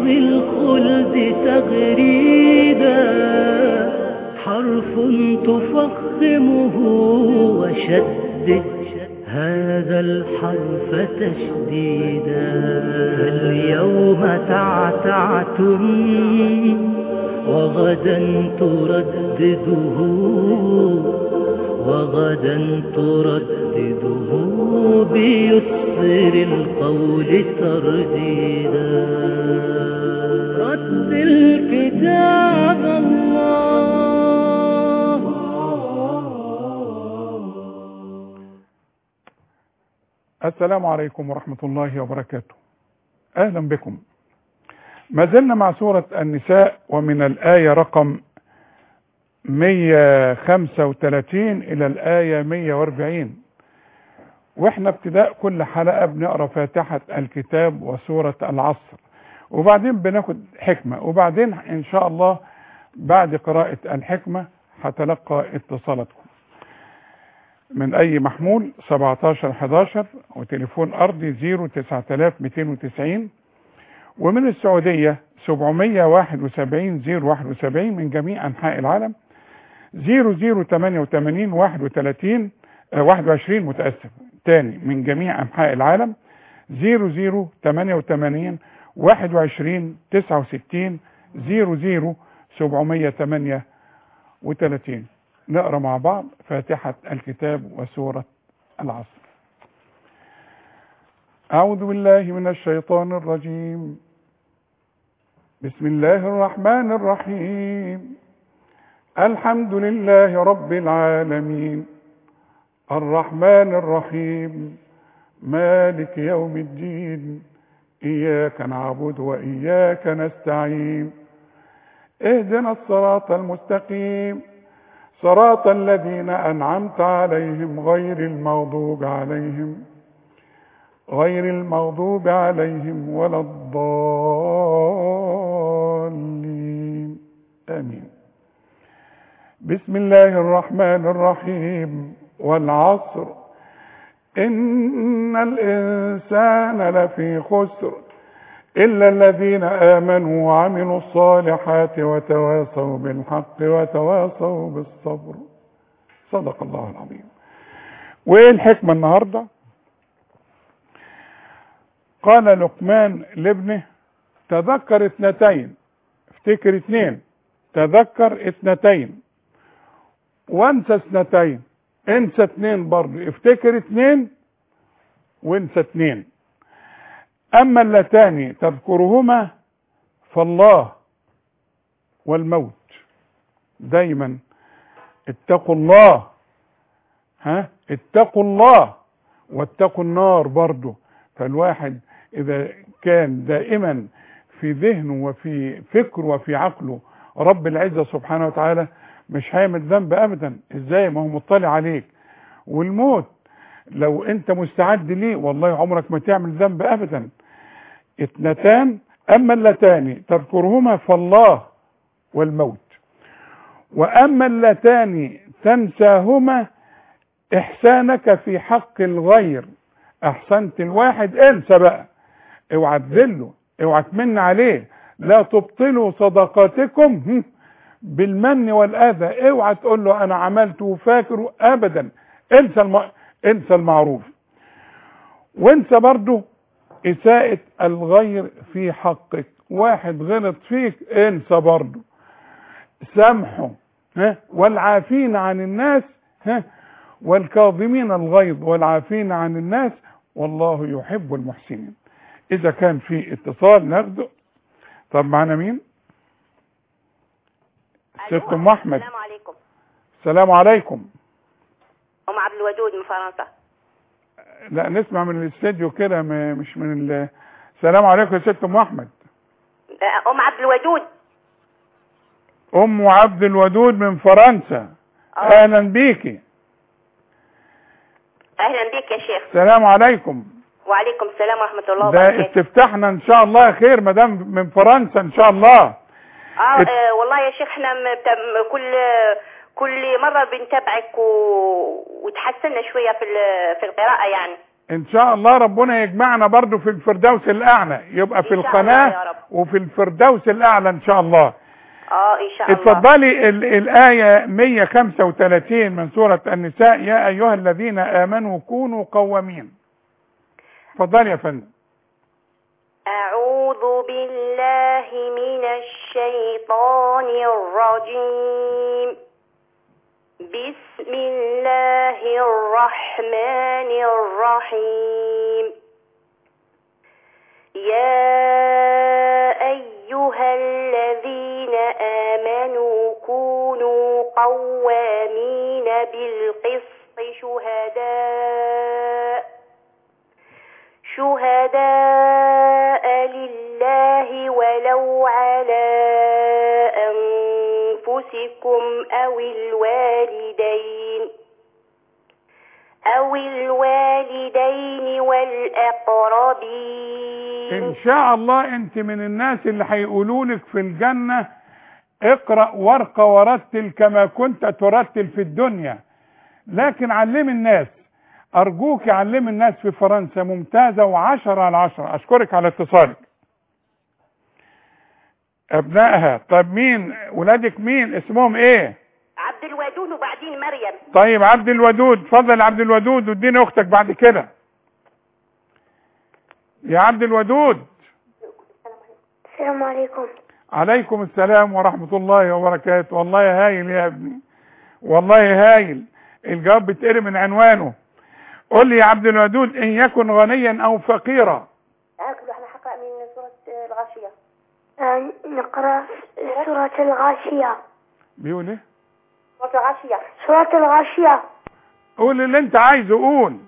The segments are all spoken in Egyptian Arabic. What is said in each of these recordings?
بالخلد تغريدا حرف تفخمه وشدد هذا الحرف تشديدا اليوم تعتعتم وغدا تردده وغدا تردده بيسر القول ترديدا رتل كتاب الله السلام عليكم ورحمة الله وبركاته أهلا بكم ما زلنا مع سورة النساء ومن الآية رقم 135 إلى الآية 140 وإحنا ابتداء كل حلقة بنقرأ فاتحة الكتاب وسورة العصر وبعدين بناخد حكمة وبعدين إن شاء الله بعد قراءة الحكمة هتلقى اتصالاتكم من أي محمول 17 11 وتليفون أرضي 09290 ومن السعودية 771 071 من جميع أنحاء العالم 0088 31 آه، 21 متأسف تاني من جميع أنحاء العالم 0088 21 69 00 738 نقرا مع بعض فاتحة الكتاب وسورة العصر أعوذ بالله من الشيطان الرجيم بسم الله الرحمن الرحيم الحمد لله رب العالمين الرحمن الرحيم مالك يوم الدين إياك نعبد وإياك نستعين اهدنا الصراط المستقيم صراط الذين أنعمت عليهم غير المغضوب عليهم غير المغضوب عليهم ولا الضالين آمين بسم الله الرحمن الرحيم والعصر إن الإنسان لفي خسر إلا الذين آمنوا وعملوا الصالحات وتواصوا بالحق وتواصوا بالصبر صدق الله العظيم وإيه الحكمة النهاردة قال لقمان لابنه تذكر اثنتين افتكر اثنين تذكر اثنتين وانسى اثنتين انسى اثنين برضه افتكر اثنين وانسى اثنين اما اللتان تذكرهما فالله والموت دايما اتقوا الله ها اتقوا الله واتقوا النار برضه فالواحد اذا كان دائما في ذهنه وفي فكره وفي عقله رب العزة سبحانه وتعالى مش هيعمل ذنب ابدا ازاي ما هو مطلع عليك والموت لو انت مستعد ليه والله عمرك ما تعمل ذنب ابدا اثنتان اما اللتان تذكرهما فالله والموت واما اللتان تنساهما احسانك في حق الغير احسنت الواحد انسى بقى اوعى تذله اوعى تمن عليه لا تبطلوا صدقاتكم هم، بالمن والاذى اوعى تقول له انا عملت وفاكر ابدا انسى الم... انسى المعروف وانسى برضو اساءة الغير في حقك واحد غلط فيك انسى برضو سامحه ها والعافين عن الناس ها والكاظمين الغيظ والعافين عن الناس والله يحب المحسنين اذا كان في اتصال ناخده طب معانا مين ألو، ست ام احمد السلام عليكم السلام عليكم ام عبد الودود من فرنسا لا نسمع من الاستديو كده م- مش من ال... السلام عليكم يا ست ام احمد آه، ام عبد الودود ام عبد الودود من فرنسا آه. اهلا بيكي اهلا بك يا شيخ السلام عليكم وعليكم السلام ورحمه الله ده وبركاته استفتاحنا ان شاء الله خير مدام من فرنسا ان شاء الله اه ات- آه، والله يا شيخ احنا مت- كل كل مره بنتابعك و... وتحسنا شويه في ال- في القراءه يعني ان شاء الله ربنا يجمعنا برضو في الفردوس الاعلى يبقى في إن شاء الله القناة يا رب. وفي الفردوس الاعلى ان شاء الله اه ان شاء الله اتفضلي ال- الآية 135 من سورة النساء يا أيها الذين آمنوا كونوا قوامين اتفضلي يا فندم أعوذ بالله من الشيطان الرجيم بسم الله الرحمن الرحيم يا أيها الذين آمنوا كونوا قوامين بالقسط شهداء شهداء لله ولو على أنفسكم أو الوالدين أو الوالدين والأقربين إن شاء الله أنت من الناس اللي هيقولوا لك في الجنة اقرأ ورقة ورتل كما كنت ترتل في الدنيا لكن علم الناس أرجوك علم الناس في فرنسا ممتازة وعشرة على عشرة أشكرك على اتصالك أبنائها طب مين ولادك مين اسمهم إيه عبد الودود وبعدين مريم طيب عبد الودود اتفضل يا عبد الودود واديني اختك بعد كده يا عبد الودود السلام عليكم عليكم السلام ورحمة الله وبركاته والله هايل يا ابني والله هايل الجواب بيتقري من عنوانه قل لي يا عبد الودود ان يكن غنيا او فقيرا أكل احنا حقرأ من سورة الغاشية نقرأ سورة الغاشية بيقول ايه سورة الغاشية سورة الغاشية قول اللي انت عايزه قول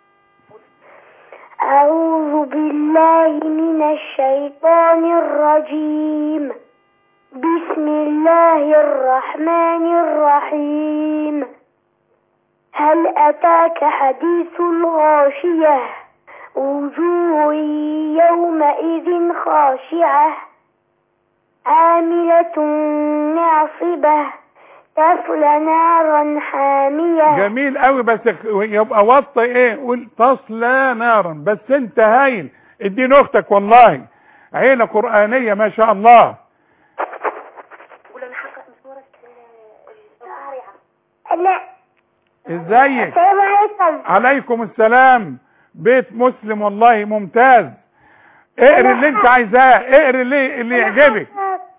أعوذ بالله من الشيطان الرجيم بسم الله الرحمن الرحيم هل أتاك حديث الغاشية وجوه يومئذ خاشعة عاملة ناصبة تصلى نارا حامية جميل قوي بس يبقى وطي ايه قول تصلى نارا بس انت هايل اديني اختك والله عيلة قرآنية ما شاء الله قول أنا حقرأ من سورة القارعة أنا ازيك السلام عليكم عليكم السلام بيت مسلم والله ممتاز اقري اللي انت عايزاه اقري اللي اللي يعجبك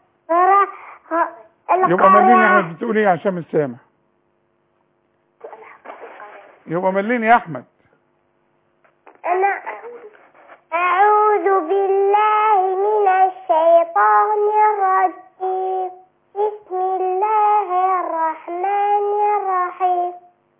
يبقى مليني يا احمد بتقول ايه عشان مش سامع يبقى مليني يا احمد أنا أعوذ بالله من الشيطان الرجيم بسم الله الرحمن الرحيم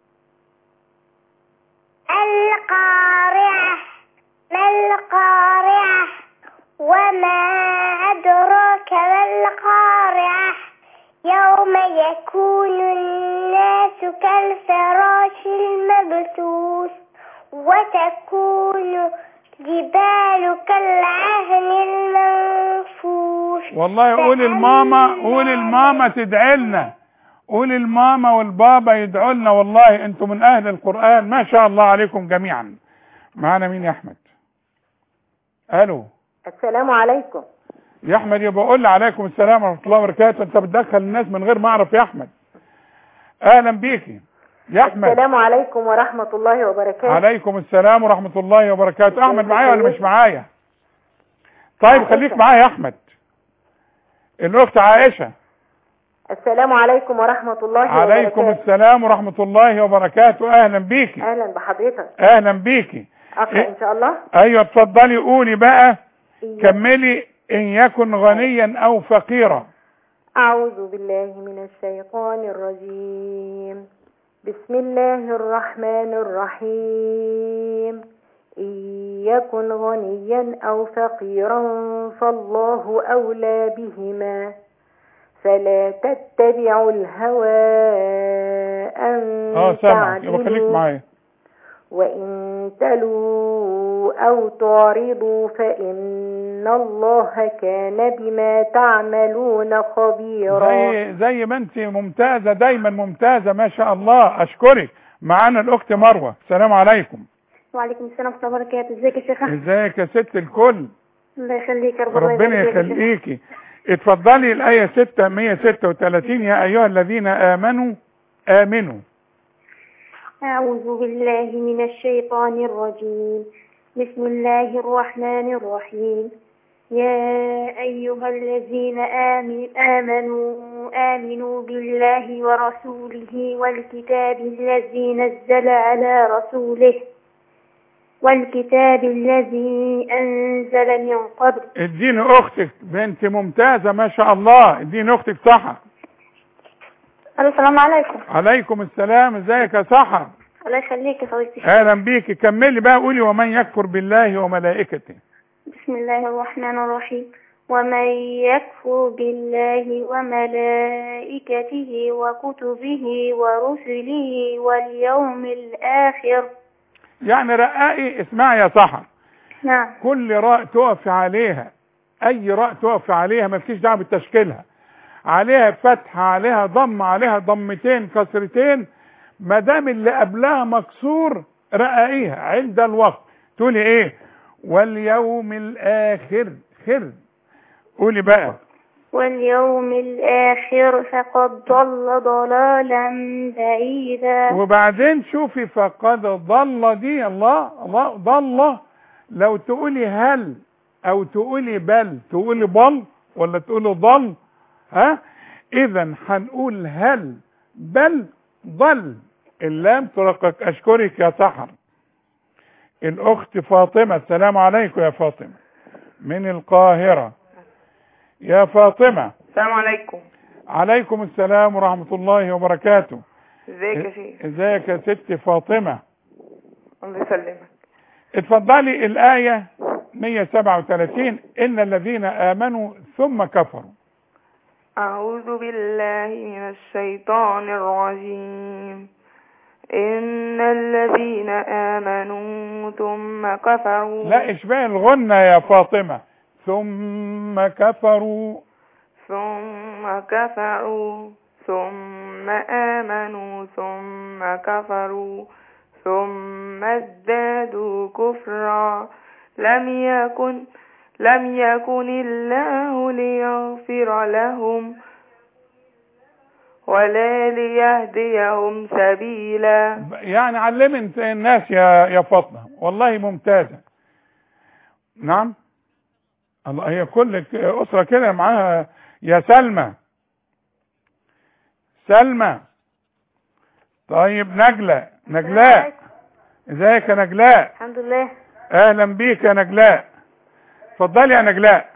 القارعة ما القارعة وما أدراك ما القارعة يوم يكون الناس كالفراش المبثوث وتكون جبال كالعهن المنفوش والله قول الماما قول الماما تدعي لنا قول الماما والبابا يدعوا لنا والله انتم من اهل القرآن ما شاء الله عليكم جميعا معانا مين يا احمد الو السلام عليكم يا احمد يبقى قول لي عليكم السلام ورحمه الله وبركاته انت بتدخل الناس من غير ما اعرف يا احمد اهلا بيكي يا احمد السلام عليكم ورحمة الله وبركاته عليكم السلام ورحمه الله وبركاته احمد معايا ولا مش معايا طيب خليك معايا يا احمد الاخت عائشه السلام عليكم ورحمة الله عليكم وبركاته السلام ورحمه الله وبركاته اهلا بيكي أهلا بحضرتك اهلا بيكي أقرأ إن شاء الله ايوه اتفضلي قولي بقى كملي ان يكن غنيا او فقيرا أعوذ بالله من الشيطان الرجيم بسم الله الرحمن الرحيم إن يكن غنيا أو فقيرا فالله أولى بهما فلا تتبعوا الهوى أن اه سامع يبقى خليك تعدلوا معايا وإن تلوا أو تعرضوا فإن الله كان بما تعملون خبيرا زي زي ما انت ممتازه دايما ممتازه ما شاء الله اشكرك معانا الاخت مروه السلام عليكم وعليكم السلام ورحمة الله وبركاته ازيك يا شيخة ازيك يا ست الكل الله يخليك يا رب الله ربنا يبارك فيك يا شيخة. يخليكي اتفضلي الآية 6 136 يا أيها الذين آمنوا آمنوا أعوذ بالله من الشيطان الرجيم بسم الله الرحمن الرحيم يا أيها الذين آمن آمنوا آمنوا بالله ورسوله والكتاب الذي نزل على رسوله والكتاب الذي أنزل من قبل اديني أختك بنت ممتازة ما شاء الله اديني أختك سحر السلام عليكم عليكم السلام ازيك يا سحر الله يخليك يا صديقتي اهلا بيكي كملي بقى قولي ومن يكفر بالله وملائكته بسم الله الرحمن الرحيم ومن يكفر بالله وملائكته وكتبه ورسله واليوم الآخر يعني رقائي اسمعي يا سحر نعم كل راء تقف عليها اي راء تقف عليها ما فيش دعوه بتشكيلها عليها فتحه عليها ضم عليها ضمتين كسرتين ما دام اللي قبلها مكسور رقائيها عند الوقت تقولي ايه واليوم الاخر خر قولي بقى واليوم الآخر فقد ضل ضلالا بعيدا وبعدين شوفي فقد ضل دي الله الله ضل لو تقولي هل او تقولي بل تقولي بل ولا تقولي ضل ها اذا هنقول هل بل ضل اللام ترقق اشكرك يا سحر الاخت فاطمه السلام عليكم يا فاطمه من القاهره يا فاطمه السلام عليكم عليكم السلام ورحمه الله وبركاته ازيك يا شيخ ازيك يا ست فاطمه الله يسلمك اتفضلي الآية 137 إن الذين آمنوا ثم كفروا أعوذ بالله من الشيطان الرجيم إن الذين آمنوا ثم كفروا لا إشباه الغنة يا فاطمة ثم كفروا ثم كفروا ثم آمنوا ثم كفروا ثم ازدادوا كفرا لم يكن لم يكن الله ليغفر لهم ولا ليهديهم سبيلا يعني علم انت الناس يا يا فاطمة والله ممتازة نعم الله هي كل ك- أسرة كده معاها يا سلمى سلمى طيب نجلة نجلاء ازيك يا نجلاء الحمد لله اهلا بيك يا نجلاء اتفضلي يا نجلاء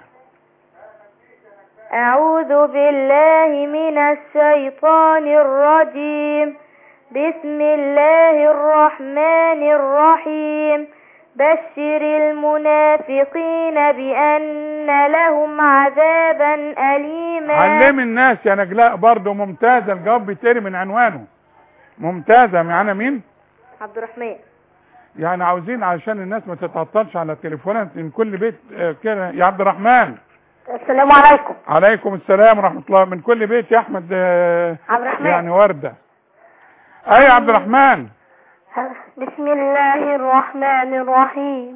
أعوذ بالله من الشيطان الرجيم بسم الله الرحمن الرحيم بشر المنافقين بأن لهم عذابا أليما علم الناس يا نجلاء برضه ممتازة الجواب بيتقري من عنوانه ممتازة معانا مين عبد الرحمن يعني عاوزين علشان الناس ما تتعطلش على التليفونات من كل بيت آه، كده يا عبد الرحمن السلام عليكم عليكم السلام ورحمة الله من كل بيت يا احمد آه، عبد الرحمن يعني وردة اي يا عبد الرحمن بسم الله الرحمن الرحيم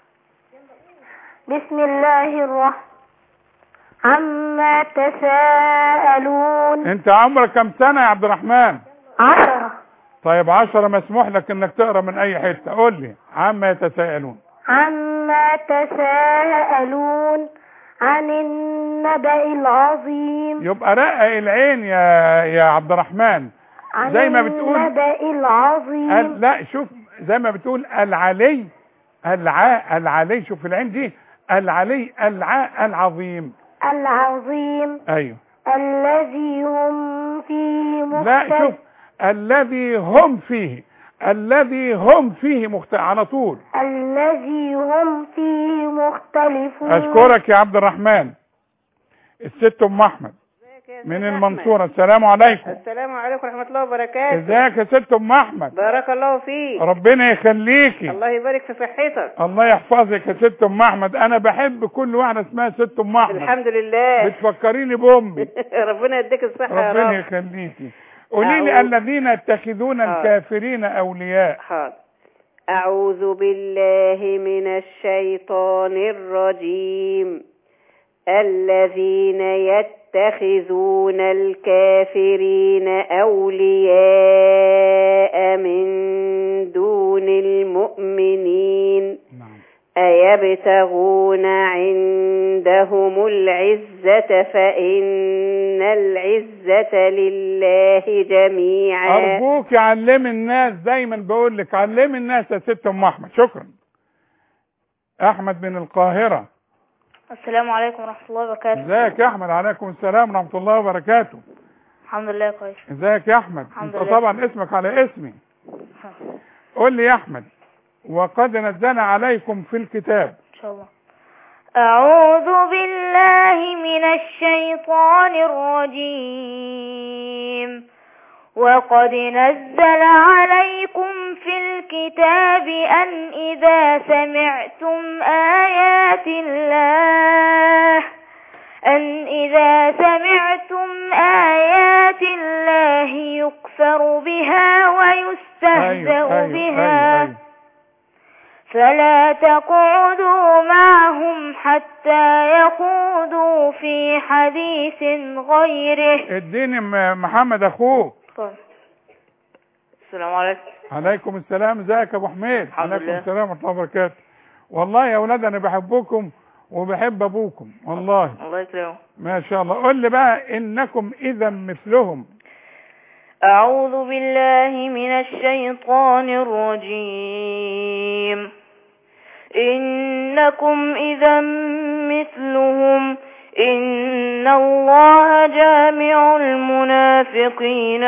بسم الله الرحمن عما تساءلون انت عمرك كم سنة يا عبد الرحمن عشرة طيب عشرة مسموح لك انك تقرا من اي حتة قول لي عما يتساءلون عما تساءلون عن النبأ العظيم يبقى رقق العين يا يا عبد الرحمن عن زي ما بتقول- النبأ العظيم ال- لا شوف زي ما بتقول العلي الع العلي شوف العين دي العلي الع العظيم العظيم ايوه الذي هم فيه لا مختلف شوف الذي هم فيه الذي هم فيه مخت... على طول الذي هم فيه مختلفون اشكرك يا عبد الرحمن الست ام احمد من المنصورة السلام عليكم السلام عليكم ورحمة الله وبركاته ازيك يا ست ام احمد بارك الله فيك ربنا يخليكي الله يبارك في صحتك الله يحفظك يا ست ام احمد انا بحب كل واحده اسمها ست ام احمد الحمد لله بتفكريني بامي ربنا يديك الصحة يا ربنا رب يخليكي قولي لي أعوذ. الذين يتخذون آه. الكافرين اولياء حاضر أعوذ بالله من الشيطان الرجيم الذين يتخذون الكافرين أولياء من دون المؤمنين نعم أيبتغون عندهم العزة فإن العزة لله جميعا ارجوك علمي الناس دايما بقول لك علمي الناس يا ست ام احمد شكرا احمد من القاهره السلام عليكم ورحمة الله وبركاته ازيك يا احمد عليكم السلام ورحمه الله وبركاته الحمد لله كويس ازيك يا احمد الحمد انت لله. طبعا اسمك على اسمي قول لي يا احمد وقد نزل عليكم في الكتاب إن شاء الله أعوذ بالله من الشيطان الرجيم وقد نزل عليكم في الكتاب أن إذا سمعتم آيات الله أن إذا سمعتم آيات الله يكفر بها ويستهزأ بها أيوة. فلا تقعدوا معهم حتى يخوضوا في حديث غيره اديني م- محمد اخوك السلام عليكم عليكم السلام ازيك يا ابو حميد الحمد عليكم لله. السلام ورحمه الله وبركاته والله يا اولاد انا بحبكم وبحب ابوكم والله الله يكرمك ما شاء الله قول لي بقى انكم اذا مثلهم أعوذ بالله من الشيطان الرجيم إنكم إذا مثلهم إن الله جامع المنافقين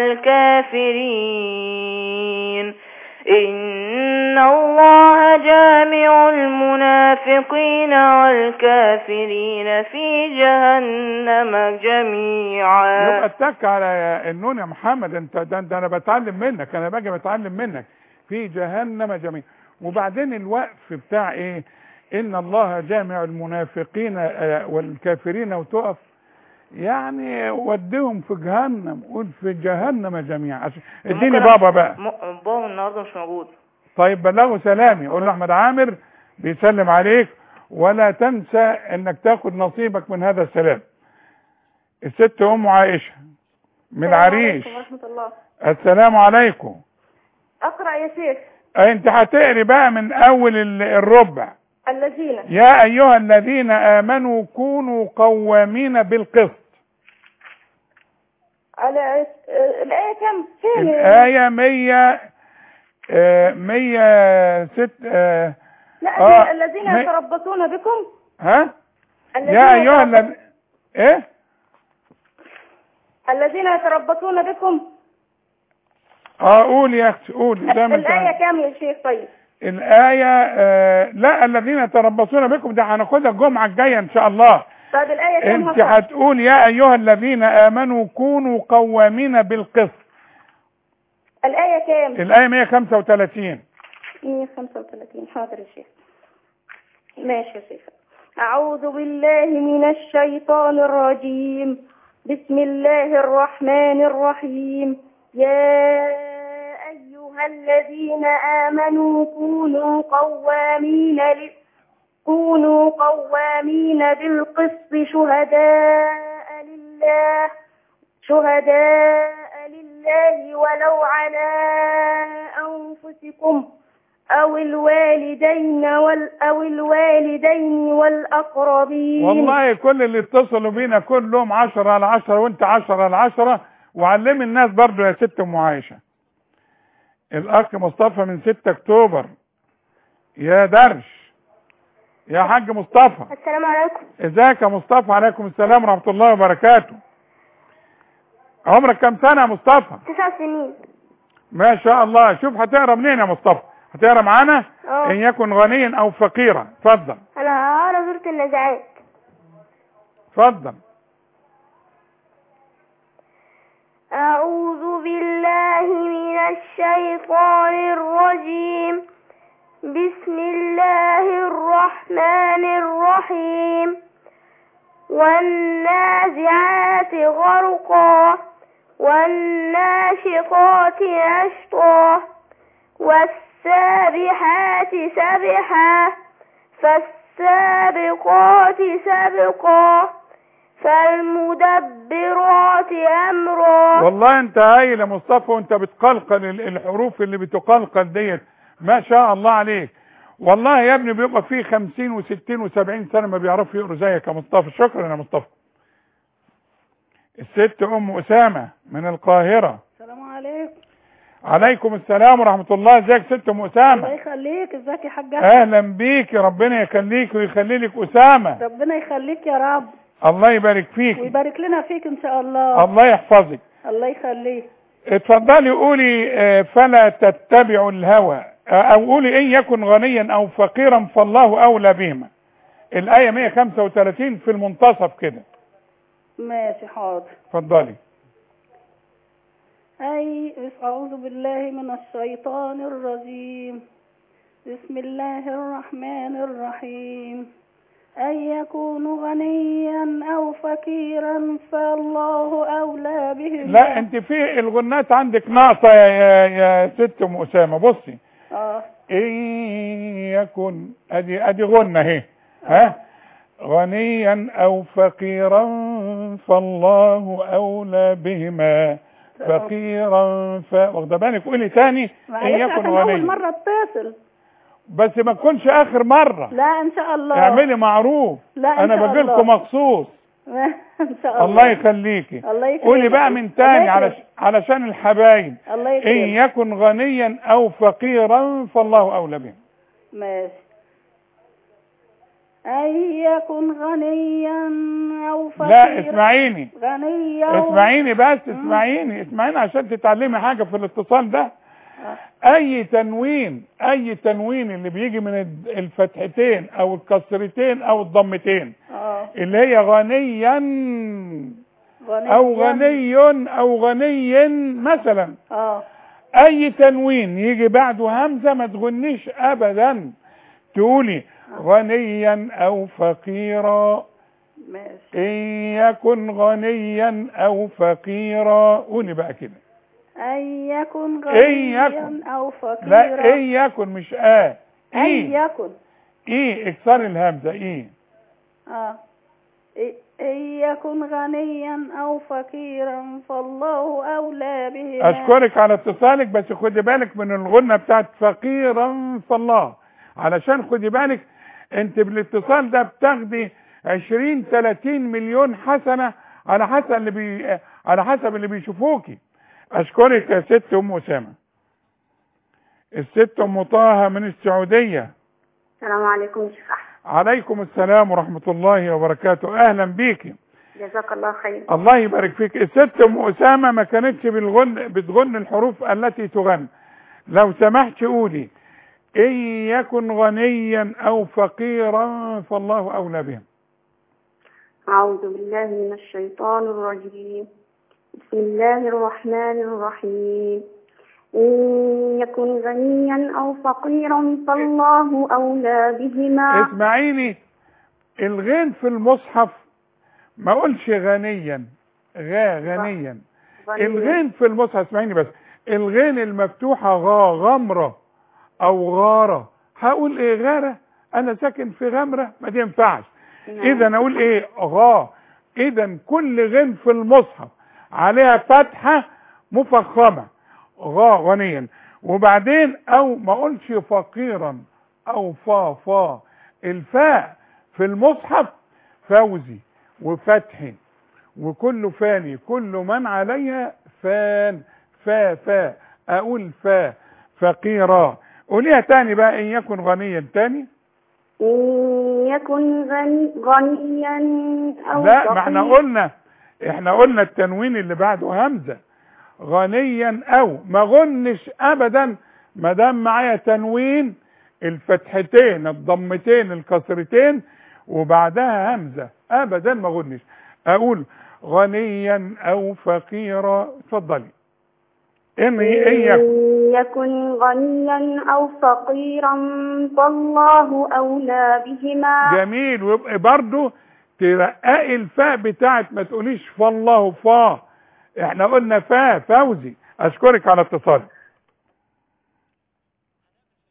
والكافرين إن الله جامع المنافقين والكافرين في جهنم جميعا يبقى اتك على النون يا محمد انت ده, ده انا بتعلم منك انا باجي بتعلم منك في جهنم جميع وبعدين الوقف بتاع ايه ان الله جامع المنافقين آه، والكافرين وتقف يعني وديهم في جهنم قول في جهنم جميعا عشان اديني ممكن بابا بقى م- بابا النهارده مش موجود طيب بلغوا سلامي قول له احمد عامر بيسلم عليك ولا تنسى انك تاخد نصيبك من هذا السلام الست ام عائشه من العريش ورحمة الله السلام عليكم أقرأ يا شيخ انت هتقري بقى من اول ال- الربع الذين يا ايها الذين امنوا كونوا قوامين بالقسط على الآية كم؟ فين؟ الايه 100 آه، 106 آه، لا آه، الذين ما- يتربصون بكم ها الذين يا ايها يتربص- الذين ايه الذين يتربصون بكم اه قول يا اختي قول زي ما انت الآية عايز. كم يا شيخ طيب؟ الآية آه لا الذين يتربصون بكم ده هناخدها الجمعة الجاية إن شاء الله طيب الآية كم أنت هفر؟ هتقول يا أيها الذين آمنوا كونوا قوامين بالقسط الآية كام؟ الآية 135 135 حاضر يا شيخ ماشي يا شيخ أعوذ بالله من الشيطان الرجيم بسم الله الرحمن الرحيم يا أيها الذين آمنوا كونوا قوامين ل... كونوا قوامين بالقسط شهداء لله شهداء لله ولو على أنفسكم أو الوالدين وال أو الوالدين والأقربين والله كل اللي اتصلوا بينا كلهم 10 على 10 وأنت 10 على 10 وعلمي الناس برضو يا ست أم عائشة الأخ مصطفى من 6 أكتوبر يا درش يا حاج مصطفى السلام عليكم ازيك يا مصطفى عليكم السلام ورحمة الله وبركاته عمرك كم سنة يا مصطفى تسع سنين ما شاء الله شوف هتقرا منين يا مصطفى هتقرا معانا اه ان يكن غنيا او فقيرا اتفضل انا هقرا سورة النزعات اتفضل أعوذ بالله من الشيطان الرجيم بسم الله الرحمن الرحيم والنازعات غرقا والناشطات نشطا فالسابحات سبحا فالسابقات سبقا فالمدبرات أمرا والله انت هايل يا مصطفى وانت بتقلقل ال- الحروف اللي بتقلقل ديت ما شاء الله عليك والله يا ابني بيبقى فيه خمسين وستين وسبعين سنة ما بيعرفوا يقروا زيك يا مصطفى شكرا يا مصطفى الست ام اسامة من القاهرة السلام عليكم عليكم السلام ورحمة الله ازيك ست ام الله اسامة يخليك ازيك يا حاجة اهلا بيك ربنا يخليك ويخلي لك اسامة ربنا يخليك يا رب الله يبارك فيك ويبارك لنا فيك ان شاء الله الله يحفظك الله يخليك اتفضلي قولي آه، فلا تتبعوا الهوى آه، او قولي ان يكن غنيا او فقيرا فالله اولى بهما الايه 135 في المنتصف كده ماشي حاضر اتفضلي أي أعوذ بالله من الشيطان الرجيم بسم الله الرحمن الرحيم أن يكون غنيا أو فقيرا فالله أولى بهما لا انت في الغنات عندك ناقصه يا, يا, يا ست ام اسامه بصي آه ان يكن ادي ادي غنه اهي ها غنيا او فقيرا فالله اولى بهما فقيرا ف واخده بالك قولي تاني ان معلش يكن عشان أول غنيا مرة اتصل بس ما تكونش اخر مره لا إن شاء الله اعملي معروف لا إن انا شاء باجي الله. لكم مخصوص إن شاء الله الله يخليكي الله يكرمك قولي بقى من تاني الله علش... يكرمك. علشان الحبايب الله ان يكرمك يكن غنيا او فقيرا فالله اولى به ماشي أن يكن غنيا أو فقيرا لا اسمعيني غنيا أو- اسمعيني بس اسمعيني اسمعيني عشان تتعلمي حاجة في الاتصال ده اي تنوين اي تنوين اللي بيجي من الد- الفتحتين او الكسرتين او الضمتين اه اللي هي غنيا غنيا او غني او غني مثلا اه اي تنوين يجي بعده همزة ما تغنيش ابدا تقولي غنيا او فقيرا ماشي ان يكن غنيا او فقيرا قولي بقى كده أن يكن إن غنيا يكن. أو فقيرا لا ان يكن مش اه أن ايه يكن ايه اكسر الهمزة ايه اه إ- إن يكن غنيا أو فقيرا فالله أولى بهما اشكرك على اتصالك بس خدي بالك من الغنة بتاعت فقيرا فالله علشان خدي بالك انت بالاتصال ده بتاخدي 20 30 مليون حسنة على حسب اللي بي على حسب اللي بيشوفوكي اشكرك يا ست ام اسامة الست ام طه من السعودية السلام عليكم يا شيخ أحمد عليكم السلام ورحمة الله وبركاته اهلا بيكي جزاك الله خير الله يبارك فيك الست ام اسامه ما كانتش بالغن بتغن الحروف التي تغن لو سمحت قولي ان يكن غنيا او فقيرا فالله اولى بهم أعوذ بالله من الشيطان الرجيم بسم الله الرحمن الرحيم إن يكن غنيا أو فقيرا فالله أولى بهما اسمعيني الغين في المصحف ما اقولش غنيا غا غنيا الغين في المصحف اسمعيني بس الغين المفتوحة غا غمرة او غارة هقول ايه غارة انا ساكن في غمرة ما دي ينفعش اذا اقول ايه غا اذا كل غين في المصحف عليها فتحة مفخمة غا غنيا وبعدين او ما اقولش فقيرا او فا فا الفاء في المصحف فوزي وفتحي وكل فاني كل من عليها فان فا فا اقول فا فقيرا قوليها تاني بقى ان يكن غنيا تاني إن يكن غني غنيا أو لا ما احنا فقيرا قلنا احنا قلنا التنوين اللي بعده همزة غنيا او ما غنش ابدا ما دام معايا تنوين الفتحتين الضمتين الكسرتين وبعدها همزة ابدا ما غنش اقول غنيا او فقيرا اتفضلي ان ان يكن إن يكن غنيا أو فقيرا فالله أولى بهما جميل ويبقى برضو ترققي الفاء بتاعت ما تقوليش فالله فا احنا قلنا فا فوزي اشكرك على اتصالك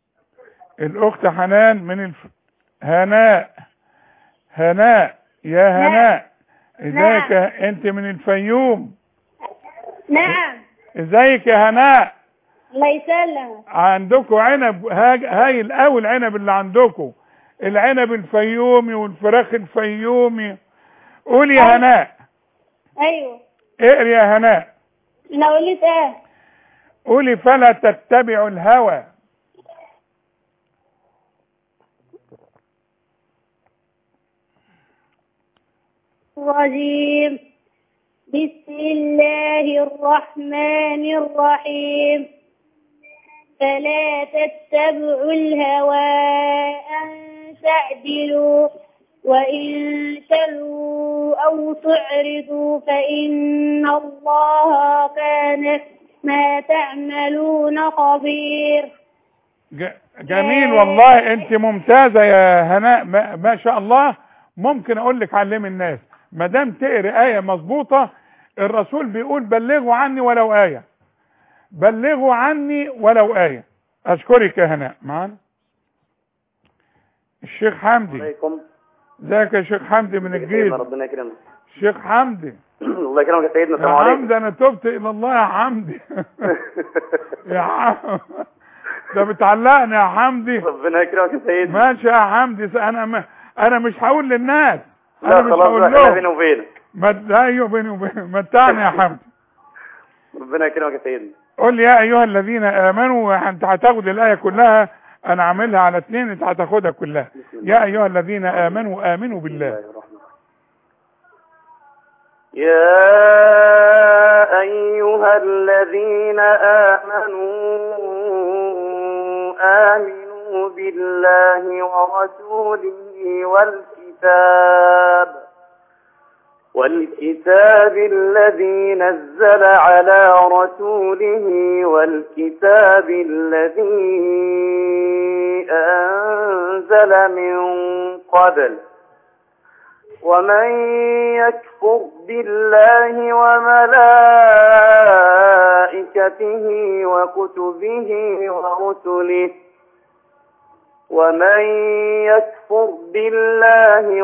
الاخت حنان من الف... هناء هناء يا هناء ازيك يا- انت من الفيوم نعم ازيك يا هناء الله يسلمك عندكم عنب هاج- هايل قوي العنب اللي عندكم العنب الفيومي والفراخ الفيومي قولي يا هناء ايوه اقري يا هناء انا قلت ايه قولي فلا تتبعوا الهوى الرجيم بسم الله الرحمن الرحيم فلا تتبعوا الهوى أن تعدلوا وإن تلوا أو تعرضوا فإن الله كان ما تعملون خبير ج- جميل والله انت ممتازه يا هناء ما, ما شاء الله ممكن اقول لك علمي الناس ما دام تقري ايه مظبوطه الرسول بيقول بلغوا عني ولو ايه بلغوا عني ولو ايه اشكرك يا هناء معانا الشيخ حمدي عليكم ازيك يا شيخ حمدي من سيدنا الجيل ربنا يكرمك الشيخ حمدي الله يكرمك يا سيدنا يا السلام عليكم حمدي انا تبت الى الله يا حمدي يا حمدي ده بتعلقني يا حمدي ربنا يكرمك يا سيدنا ماشي يا حمدي انا ما انا مش هقول للناس انا لا مش خلاص هقول بقى خليها بيني لهم وبينك مت... ايوه بيني وبين متعني يا حمدي ربنا يكرمك يا سيدنا قول لي يا ايها الذين امنوا انت هتاخد الايه كلها انا عاملها على اثنين انت هتاخدها كلها يا ايها الذين امنوا امنوا بسم بالله الله الرحمن الرحيم. يا أيها الذين آمنوا آمنوا بالله ورسوله والكتاب والكتاب الذي نزل على رسوله والكتاب الذي أنزل من قبل ومن يكفر بالله وملائكته وكتبه ورسله ومن يكفر بالله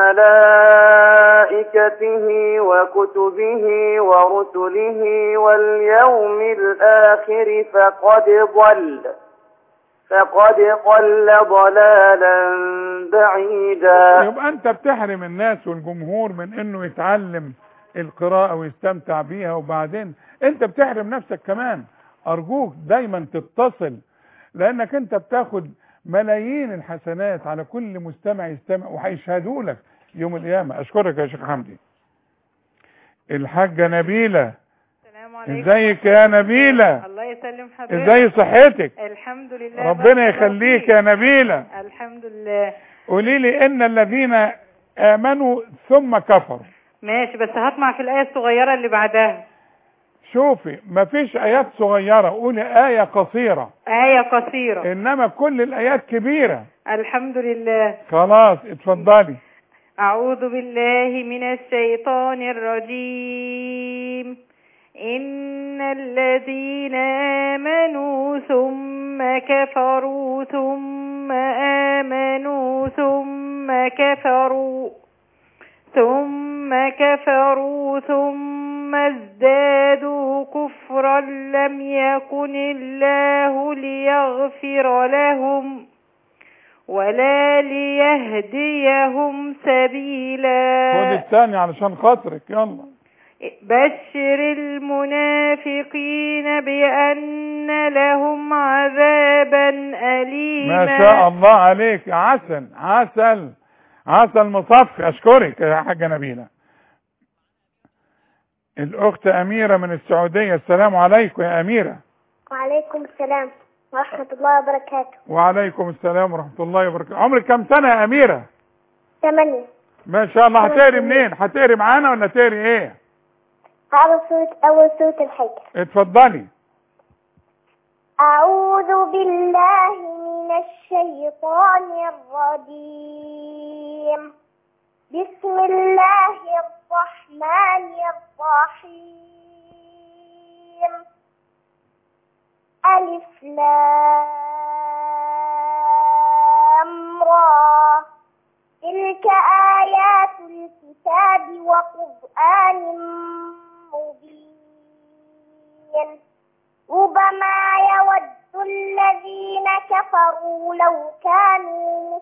وملائكته وكتبه ورسله واليوم الآخر فقد ضل فقد ضل ضلالا بعيدا يبقى انت بتحرم الناس والجمهور من انه يتعلم القراءة ويستمتع بيها وبعدين انت بتحرم نفسك كمان ارجوك دايما تتصل لانك انت بتاخد ملايين الحسنات على كل مستمع يستمع وهيشهدوا لك يوم القيامة اشكرك يا شيخ حمدي الحاجة نبيلة السلام عليكم ازيك يا نبيلة الله يسلم حضرتك ازاي صحتك الحمد لله ربنا بارك الله يخليك فيك. يا نبيلة الحمد لله قولي لي ان الذين امنوا ثم كفروا ماشي بس هطمع في الآية الصغيرة اللي بعدها شوفي مفيش ايات صغيرة قولي اية قصيرة آية قصيرة انما كل الايات كبيرة الحمد لله خلاص اتفضلي أعوذ بالله من الشيطان الرجيم إن الذين آمنوا ثم كفروا ثم آمنوا ثم كفروا ثم كفروا ثم ازدادوا كفرا لم يكن الله ليغفر لهم ولا ليهديهم خد سبيلا الثاني علشان خاطرك يلا بشر المنافقين بأن لهم عذابا أليما ما شاء الله عليك عسل عسل عسل مصفي اشكرك يا حاجة نبيلة الاخت اميرة من السعودية السلام عليكم يا اميرة وعليكم السلام ورحمة الله وبركاته وعليكم السلام ورحمة الله وبركاته عمرك كم سنة يا اميرة ثمانية ما شاء الله هتقري منين هتقري معانا ولا تقري ايه أول سورة أول سورة الحجر اتفضلي أعوذ بالله من الشيطان الرجيم بسم الله الرحمن الرحيم ألف لام بقرآن مبين ربما يود الذين كفروا لو كانوا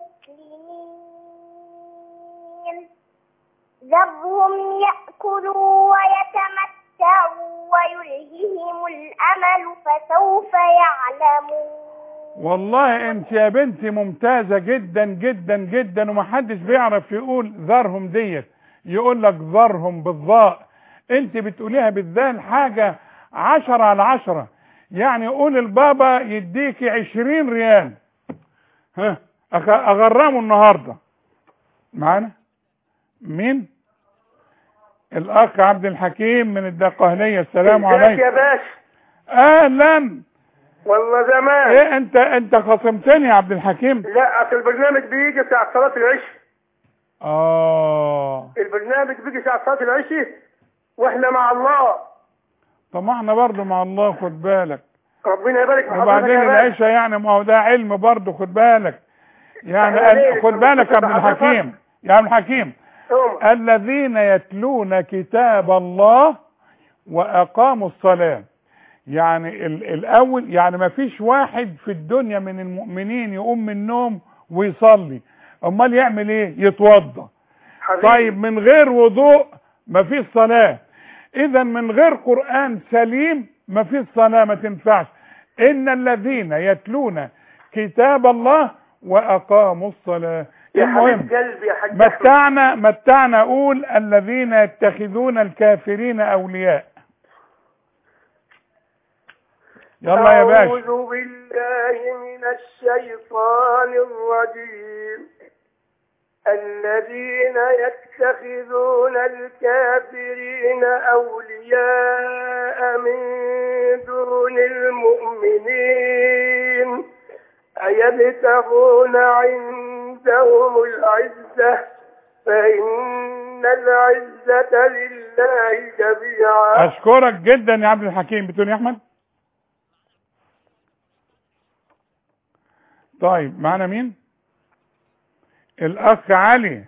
مسلمين ذرهم يأكلوا ويتمتعوا ويلههم الأمل فسوف يعلمون والله انت يا بنتي ممتازة جدا جدا جدا ومحدش بيعرف يقول ذرهم ديت يقول لك ذرهم بالضاء انت بتقوليها بالذال حاجة عشرة على عشرة يعني قول البابا يديكي عشرين ريال ها أخ- اغرمه النهاردة معانا مين الاخ عبد الحكيم من الدقهلية السلام ازيك عليكم يا باشا اهلا والله زمان ايه انت انت خصمتني يا عبد الحكيم لا اصل البرنامج بيجي ساعة صلاة العشاء اه البرنامج بيجي ساعة صلاة العشاء واحنا مع الله طب ما احنا برضه مع الله خد بالك ربنا يبارك في حضرتك وبعدين يا باشا العيشة يعني ما هو ده علم برضه خد بالك يعني إحنا ال- ليه؟ خد بالك يا عبد حضرتك- الحكيم يا عبد الحكيم أم. الذين يتلون كتاب الله واقاموا الصلاة يعني ال- الاول يعني ما فيش واحد في الدنيا من المؤمنين يقوم من النوم ويصلي امال يعمل ايه يتوضى حبيبي. طيب من غير وضوء ما فيش صلاة اذا من غير قرآن سليم ما فيش صلاة ما تنفعش ان الذين يتلون كتاب الله واقاموا الصلاة يا المهم حبيب قلبي يا حاج أحمد. متعنا متعنا اقول الذين يتخذون الكافرين اولياء يلا يا باشا أعوذ بالله من الشيطان الرجيم الذين يتخذون الكافرين أولياء من دون المؤمنين أيبتغون عندهم العزة فإن العزة لله جميعا اشكرك جدا يا عبد الحكيم بتقول يا احمد طيب معنا مين الاخ علي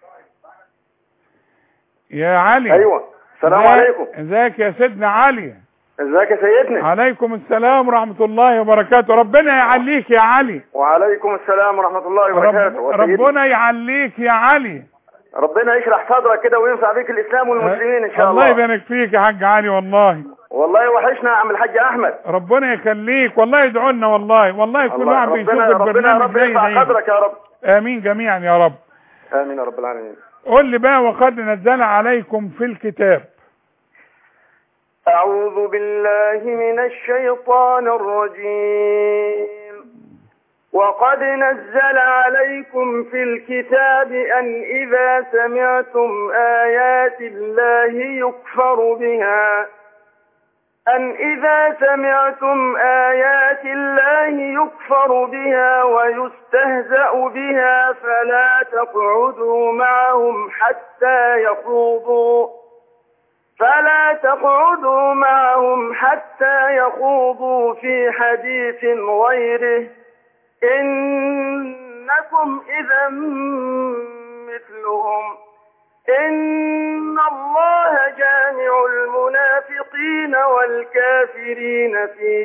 يا علي ايوه السلام ازاي- عليكم ازيك يا سيدنا علي ازيك يا سيدنا عليكم السلام ورحمة الله وبركاته ربنا يعليك يا علي وعليكم السلام ورحمة الله رب وبركاته وسيدنا. ربنا يعليك يا علي ربنا يشرح صدرك كده وينفع بيك الاسلام والمسلمين ان شاء الله الله يبارك فيك يا حاج علي والله والله وحشنا يا عم الحاج احمد ربنا يخليك والله يدعو لنا والله والله كل الله واحد بيشوف ربنا ربنا يا البرنامج رب زي يرفع زي قدرك يا رب امين جميعا يا رب امين يا رب العالمين قل لي بقى وقد نزل عليكم في الكتاب أعوذ بالله من الشيطان الرجيم وقد نزل عليكم في الكتاب أن إذا سمعتم آيات الله يكفر بها أن إذا سمعتم آيات الله يكفر بها ويستهزأ بها فلا تقعدوا معهم حتى يخوضوا فلا تقعدوا معهم حتى يخوضوا في حديث غيره إنكم إذا مثلهم إن الله جامع المنافقين والكافرين في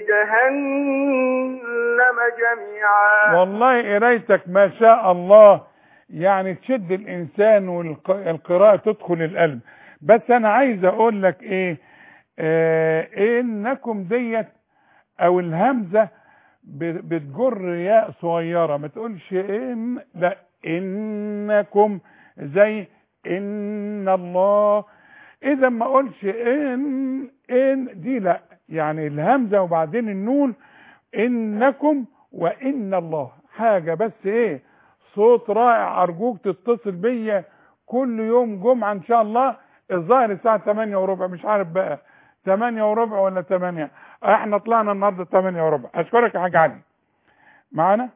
جهنم جميعا والله قرايتك ما شاء الله يعني تشد الانسان والقراءة تدخل القلب بس انا عايز اقول لك ايه آه انكم ديت او الهمزة ب- بتجر ياء صغيرة ما تقولش ان لا انكم زي ان الله اذا ما اقولش ان ان دي لا يعني الهمزة وبعدين النون انكم وان الله حاجة بس ايه صوت رائع ارجوك تتصل بيا كل يوم جمعة ان شاء الله الظاهر الساعة 8 وربع مش عارف بقى 8 وربع ولا 8 احنا طلعنا النهارده 8 وربع اشكرك يا حاج علي معانا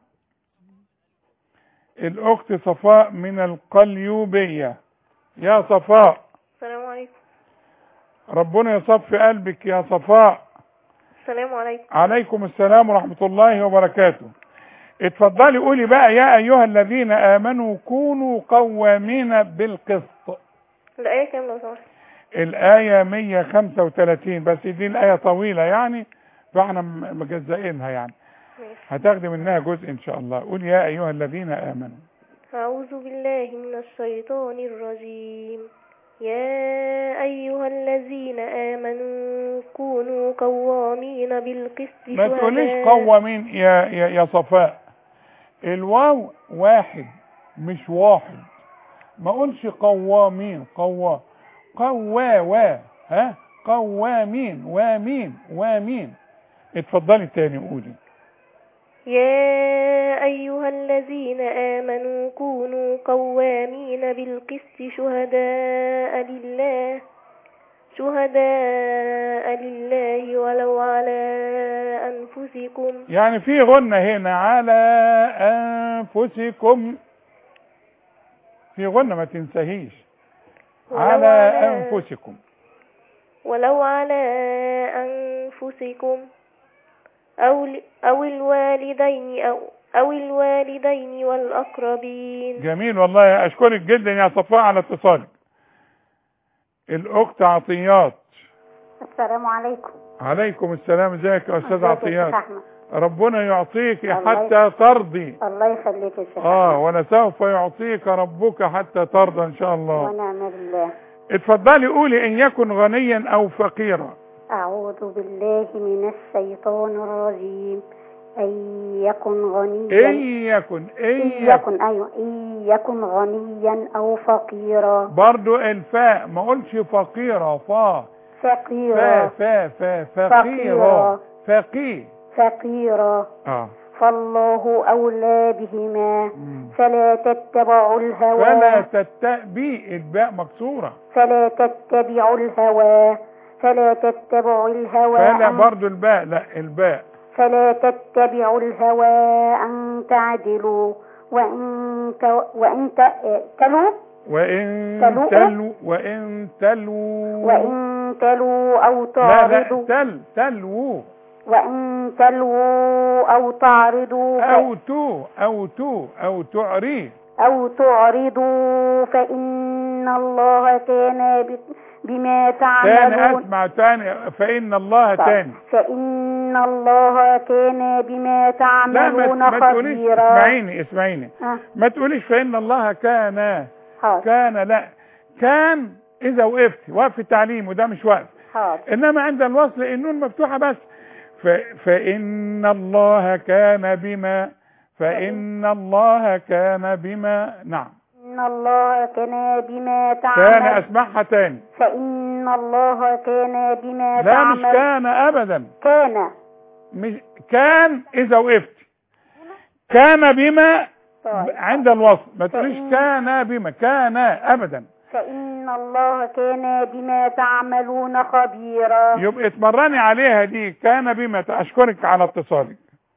الاخت صفاء من القليوبية يا صفاء السلام عليكم ربنا يصفي قلبك يا صفاء السلام عليكم عليكم السلام ورحمة الله وبركاته اتفضلي قولي بقى يا ايها الذين امنوا كونوا قوامين بالقسط الآية كام لو سمحت الآية 135 بس دي الآية طويلة يعني فاحنا م- مجزئينها يعني ماشي هتاخدي منها جزء إن شاء الله قول يا أيها الذين آمنوا أعوذ بالله من الشيطان الرجيم يا أيها الذين آمنوا كونوا قوامين بالقسط ما تقوليش شهداء- قوامين يا يا يا صفاء الواو واحد مش واحد ما اقولش قوامين قوا قوا وا ها قوامين وامين وامين اتفضلي تاني قولي يا أيها الذين آمنوا كونوا قوامين بالقسط شهداء لله شهداء لله ولو على أنفسكم يعني في غنة هنا على أنفسكم في غنة ما تنساهيش ولو على على- أنفسكم ولو على أنفسكم أو ل- أو الوالدين أو أو الوالدين والأقربين جميل والله أشكرك جدا يا صفاء على اتصالك الأخت عطيات السلام عليكم عليكم السلام ازيك يا أستاذ ازيك يا عطيات شيخ أحمد ربنا يعطيك الله حتى ترضي الله يخليك يا شيخ اه أحمد. ولسوف يعطيك ربك حتى ترضى ان شاء الله ونعم بالله اتفضلي قولي ان يكن غنيا او فقيرا أعوذ بالله من الشيطان الرجيم أن يكن ان غنيا يكن ان إن يكن يكن أيوة إن يكن غنيا أو فقيرا برضو الفاء ما قلش فقيرة فا فا فقيرا فا فا فقيرة فقي فقيرا اه فالله أولى بهما مم. فلا تتبعوا الهوى فلا تتبي الباء مكسورة فلا تتبعوا الهوى فلا تتبعوا الهوى فلا أن- برضو الباء لا الباء فلا تتبعوا الهوى أن تعدلوا وإن ت... وإن ت... تلوا وإن تلوء؟ تلو وإن تلو وإن تلوا أو لا لا تعرضوا تل تلو وإن تلوا أو تعرضوا ف... أو تو أو تو أو تعري أو تعرضوا فإن الله كان ب... بما تاني تعملون أسمع تاني فإن الله تاني فإن الله كان بما لا ما, تعملون ما تقوليش خبيرا اسمعيني اسمعيني آه، ما تقوليش فإن الله كان حاضر كان لا كان إذا وقفت وقف التعليم وده مش وقف حاضر إنما عند الوصل النون مفتوحة بس ف... فإن الله كان بما فإن الله كان بما نعم إن الله كان بما كان تعمل أسمعها تاني فإن الله كان بما لا مش تعمل كان أبدا كان مش كان إذا وقفت كان بما طيب. عند الوصل ما تقوليش فإن- كان بما كان أبدا فإن الله كان بما تعملون خبيرا يبقى اتمرني عليها دي كان بما أشكرك على اتصالك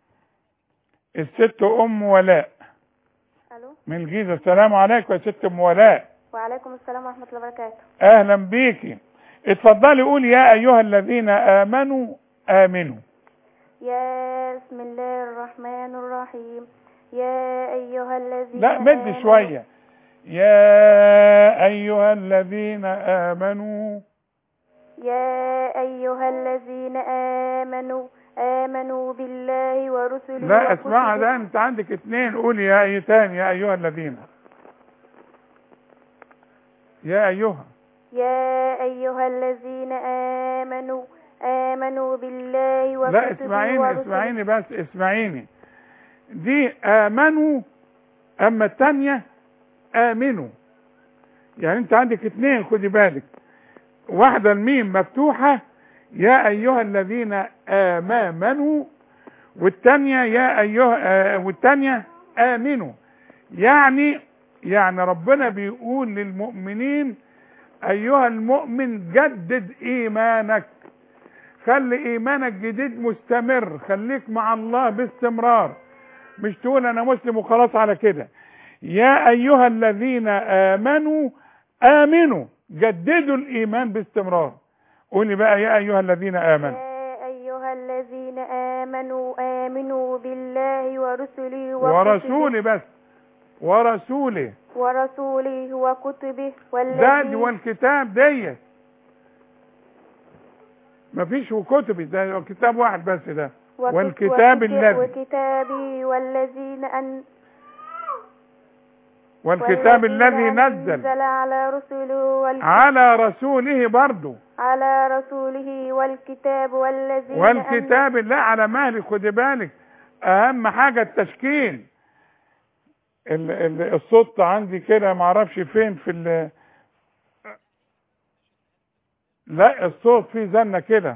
الست أم ولاء ألو من الجيزة السلام عليكم يا ست أم ولاء وعليكم السلام ورحمة الله وبركاته أهلا بيكي اتفضلي قولي يا أيها الذين آمنوا آمنوا يا بسم الله الرحمن الرحيم يا أيها الذين لا مد آمنوا- شوية يا أيها الذين آمنوا يا أيها الذين آمنوا آمنوا بالله ورسله لا اسمعها وكتبه- ده انت عندك اتنين قولي يا اي تاني يا ايها الذين يا ايها يا أيها الذين آمنوا آمنوا بالله وكتبه لا اسمعيني ورسله اسمعيني بس اسمعيني دي امنوا اما التانية امنوا يعني انت عندك اتنين خدي بالك واحدة الميم مفتوحة يا ايها الذين امنوا والتانية يا ايها آه والتانية امنوا يعني يعني ربنا بيقول للمؤمنين ايها المؤمن جدد ايمانك خلي ايمانك جديد مستمر خليك مع الله باستمرار مش تقول انا مسلم وخلاص على كده يا ايها الذين امنوا امنوا جددوا الايمان باستمرار قولي بقى يا ايها الذين امنوا يا أيها الذين آمنوا آمنوا بالله ورسله وكتبه ورسولي بس ورسوله ورسوله وكتبه ده والذين والكتاب ديت مفيش وكتبي ده كتاب واحد بس ده وكت- والكتاب وكت- الذي وكتابي والذين أن والكتاب والذين الذي نزل أنزل على رسله والك... على رسوله برضه على رسوله والكتاب والذين والكتاب لا على مهلك خدي بالك اهم حاجه التشكيل ال ال الصوت عندي كده معرفش فين في ال لا الصوت فيه زنه كده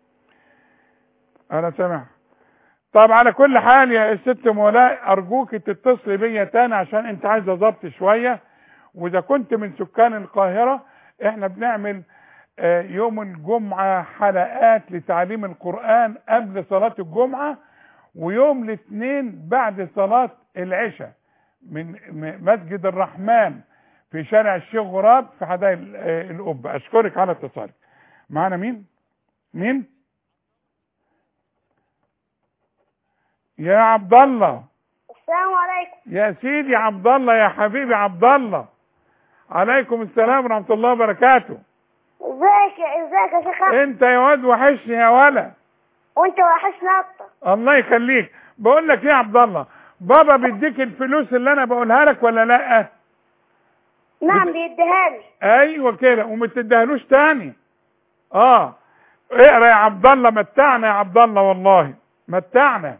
انا سامع طب على كل حال يا ست مولاي ارجوك تتصلي بيا تاني عشان انت عايزه ضبط شويه واذا كنت من سكان القاهره احنا بنعمل آه، يوم الجمعة حلقات لتعليم القرآن قبل صلاة الجمعة ويوم الاثنين بعد صلاة العشاء من م- مسجد الرحمن في شارع الشيخ غراب في حدائق ال- آه، القبة أشكرك على اتصالك معنا مين؟ مين؟ يا عبد الله السلام عليكم يا سيدي عبد الله يا حبيبي عبد الله عليكم السلام ورحمة الله وبركاته ازيك ازيك يا شيخ أحمد؟ انت يا واد وحشني يا ولا وانت وحشنا اكتر الله يخليك بقول لك ايه يا عبد الله بابا بيديك الفلوس اللي انا بقولها لك ولا لا نعم بيديها لي ايوه كده وما تديهالوش تاني اه اقرا يا عبد الله متعنا يا عبد الله والله متعنا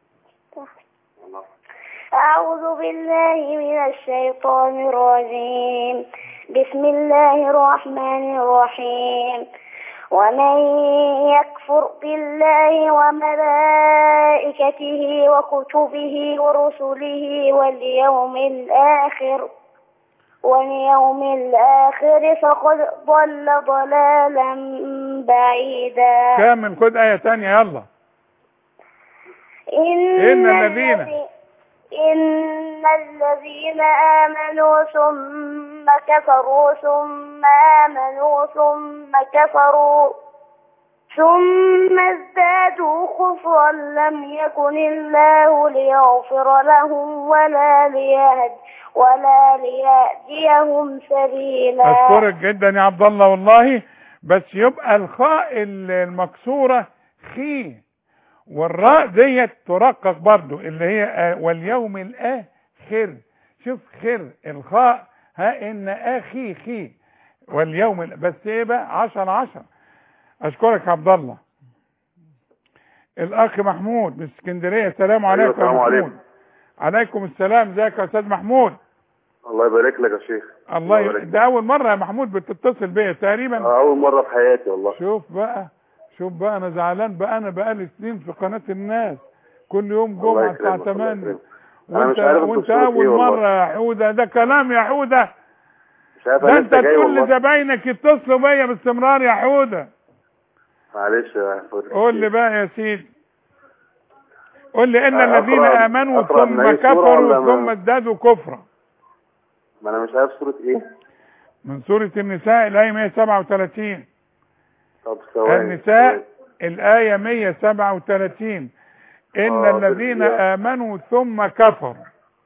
أعوذ بالله من الشيطان الرجيم بسم الله الرحمن الرحيم ومن يكفر بالله وملائكته وكتبه ورسله واليوم الآخر واليوم الآخر فقد ضل ضلالا بعيدا كامل خد آية تانية يلا إن الذين- إن الذين آمنوا ثم كفروا ثم آمنوا ثم كفروا ثم ازدادوا كفرا لم يكن الله ليغفر لهم ولا ليهد ولا ليهديهم سبيلا اشكرك جدا يا عبد الله والله بس يبقى الخاء المكسورة خي والراء ديت ترقق برضو اللي هي آه، واليوم الاخر شوف خير الخاء ها ان اخي خي واليوم ال- بس ايه بقى عشر عشر اشكرك يا عبد الله الاخ محمود من اسكندريه السلام عليكم يا السلام محمود عليكم. عليكم السلام ازيك يا استاذ محمود الله يبارك لك يا شيخ الله ي... يبارك. ده اول مره يا محمود بتتصل بيا تقريبا آه، اول مره في حياتي والله شوف بقى شوف بقى انا زعلان بقى انا بقالي سنين في قناه الناس كل يوم الله جمعه الساعه يكرمك، الله 8 يكرمك. أنا وانت مش عارف وانت الدكتور اول إيه والله. مره يا حوده ده كلام يا حوده مش عارف ده انا انت لسه جاي تقول والله لزباينك يتصلوا بيا باستمرار يا حوده معلش يا فوزي. قول لي بقى يا سيدي قول لي ان أقرأ- الذين امنوا أقرأ ثم من أي سورة كفروا ولا ما- ثم ازدادوا كفرا ما انا مش عارف صورة ايه من سوره النساء الايه 137 طب ثواني النساء ثواني. الآية 137 إن آه، الذين بالله. آمنوا ثم كفروا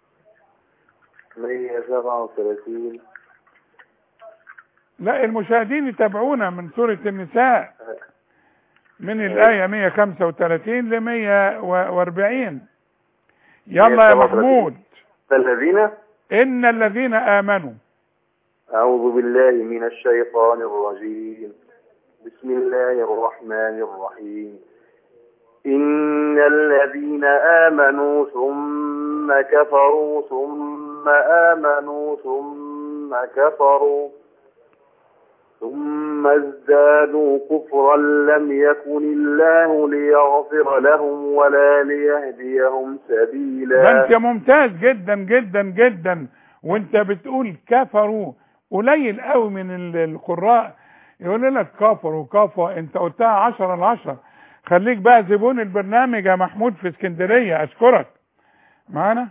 137 لا المشاهدين يتابعونا من سورة النساء من الآية 135 ل 140 يلا يا 137. محمود الذين إن الذين آمنوا أعوذ بالله من الشيطان الرجيم بسم الله الرحمن الرحيم إن الذين آمنوا ثم كفروا ثم آمنوا ثم كفروا ثم ازدادوا كفرا لم يكن الله ليغفر لهم ولا ليهديهم ده سبيلا انت ممتاز جدا جدا جدا وانت بتقول كفروا قليل قوي من ال- القراء يقول لك كفروا كفر انت قلتها عشرة العشرة خليك بقى زبون البرنامج يا محمود في اسكندرية اشكرك معانا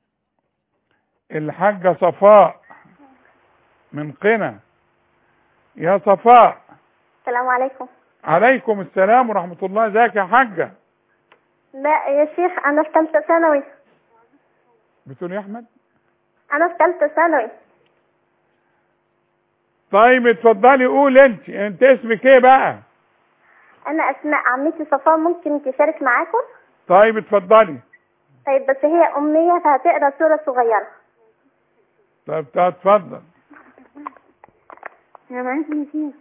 الحاجة صفاء من قنا يا صفاء السلام عليكم عليكم السلام ورحمة الله ازيك يا حاجة لا يا شيخ انا في ثالثه ثانوي بتقول يا احمد انا في ثالثه ثانوي طيب اتفضلي قول انت انت اسمك ايه بقى انا اسماء عمتي صفاء ممكن تشارك معاكم طيب اتفضلي طيب بس هي امنيه فهتقرا سوره صغيره طيب تا- اتفضل السلام عليكم يا شيخ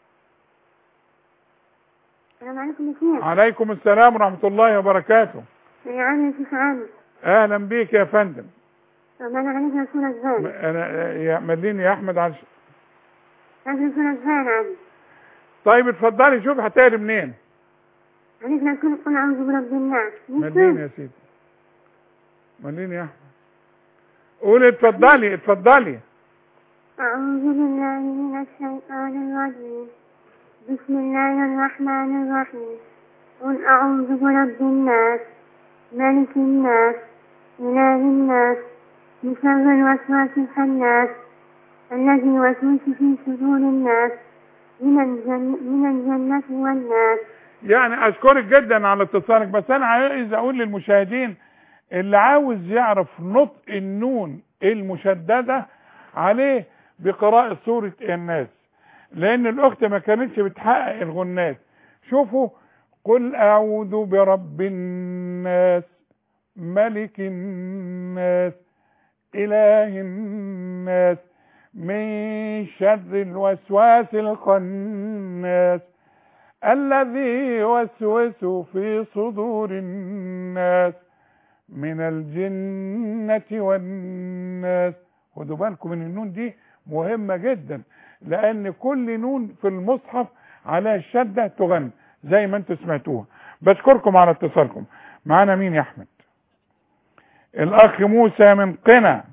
السلام عليكم يا شيخ عليكم السلام ورحمة الله وبركاته يا عم يا شيخ عامر اهلا بيك يا فندم ربنا عليك سوره م- الزان انا يا مليني يا احمد عش... عليك سوره الزان عم طيب اتفضلي شوف هتقري منين عليك نقول قل اعوذ برب الناس مليني يا سيدي مليني يا احمد قولي اتفضلي اتفضلي أعوذ بالله من الشيطان الرجيم بسم الله الرحمن الرحيم قل أعوذ برب الناس ملك الناس إله الناس من شر الوسواس الخناس الذي يوسوس في صدور الناس من الجن من الجنة والناس يعني اشكرك جدا على اتصالك بس انا عايز اقول للمشاهدين اللي عاوز يعرف نطق النون المشددة عليه بقراءة سورة الناس لان الاخت ما كانتش بتحقق الغنات شوفوا قل اعوذ برب الناس ملك الناس اله الناس من شر الوسواس الخناس الذي يوسوس في صدور الناس من الجنة والناس خدوا بالكم من النون دي مهمة جدا لأن كل نون في المصحف على الشدة تغني زي ما انتم سمعتوها بشكركم على اتصالكم معانا مين يا أحمد الأخ موسى من قنا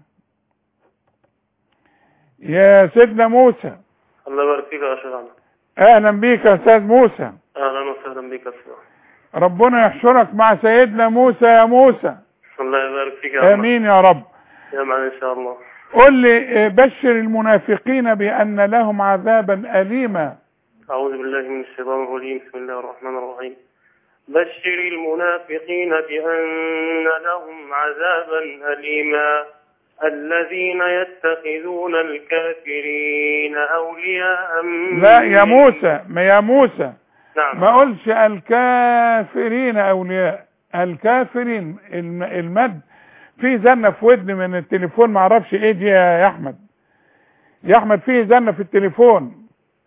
يا سيدنا موسى الله يبارك فيك يا شيخ عمر أهلا بيك يا أستاذ موسى اهلا وسهلا بك يا شيخ ربنا يحشرك مع سيدنا موسى يا موسى الله يبارك فيك يا عمر امين يا رب يا معنا ان شاء الله قل لي آه، بشر المنافقين بان لهم عذابا اليما اعوذ بالله من الشيطان الرجيم بسم الله الرحمن الرحيم بشر المنافقين بأن لهم عذابا أليما الذين يتخذون الكافرين أولياء من لا يا موسى ما يا موسى نعم ما قلش الكافرين اولياء الكافرين الم- المد في زنه في ودني من التليفون ما اعرفش ايه دي يا احمد يا احمد في زنه في التليفون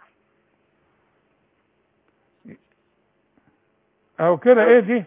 او كده ايه دي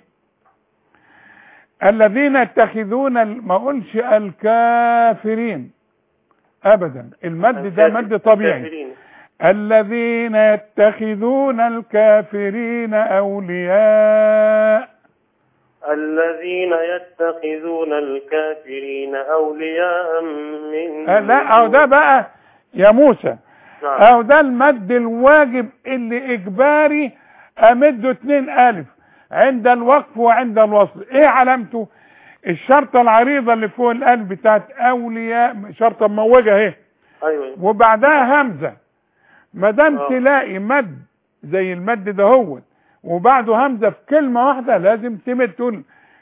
الذين يتخذون ال- ما اقولش الكافرين ابدا المد ده مد طبيعي الكافرين. الذين يتخذون الكافرين اولياء الذين يتخذون الكافرين أولياء من آه، لا او ده بقى يا موسى نعم. او ده المد الواجب اللي اجباري امده اتنين الف عند الوقف وعند الوصل ايه علامته الشرطة العريضة اللي فوق القلب بتاعت اولياء شرطة مموجة اهي أيوة وبعدها همزة ما دام آه. تلاقي مد زي المد ده هو وبعده همزة في كلمة واحدة لازم تمد تقول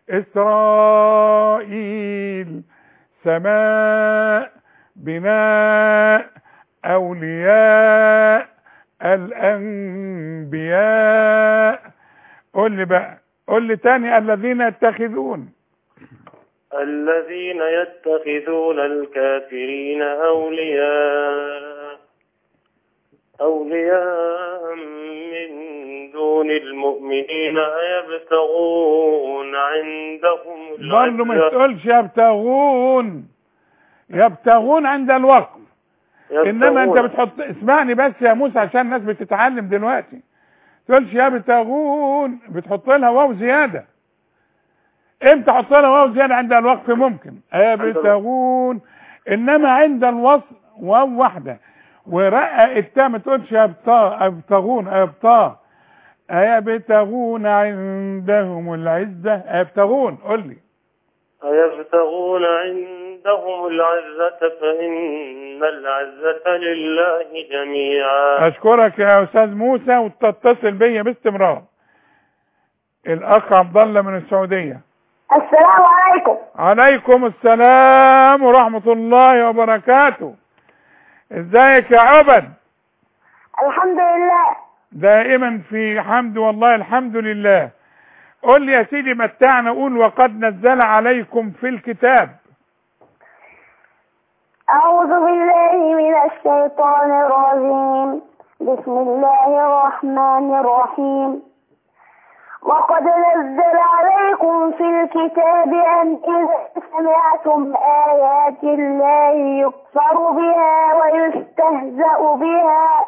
إسرائيل سماء بناء أولياء الأنبياء قول لي بقى قول لي تاني الذين يتخذون الذين يتخذون الكافرين أولياء أولياء من دون المؤمنين أيبتغون عندهم برضه ما العزة تقولش يبتغون يبتغون عند الوقف انما انت يبتغون. بتحط اسمعني بس يا موسى عشان الناس بتتعلم دلوقتي تقولش يبتغون بتحط لها واو زياده امتى احط لها واو زياده عند الوقف ممكن يبتغون انما عند الوصل واو واحده ورقق التاء ما تقولش يبتغ يبتغون يبتغ أيبتغون عندهم العزة أيبتغون قل لي أيبتغون عندهم العزة فإن العزة لله جميعا أشكرك يا أستاذ موسى وتتصل بيا باستمرار الأخ عبد الله من السعودية السلام عليكم عليكم السلام ورحمة الله وبركاته ازيك يا عبد الحمد لله دائما في حمد والله الحمد لله قول لي يا سيدي متعنا قول وقد نزل عليكم في الكتاب أعوذ بالله من الشيطان الرجيم بسم الله الرحمن الرحيم وقد نزل عليكم في الكتاب أن إذا سمعتم آيات الله يكفر بها ويستهزأ بها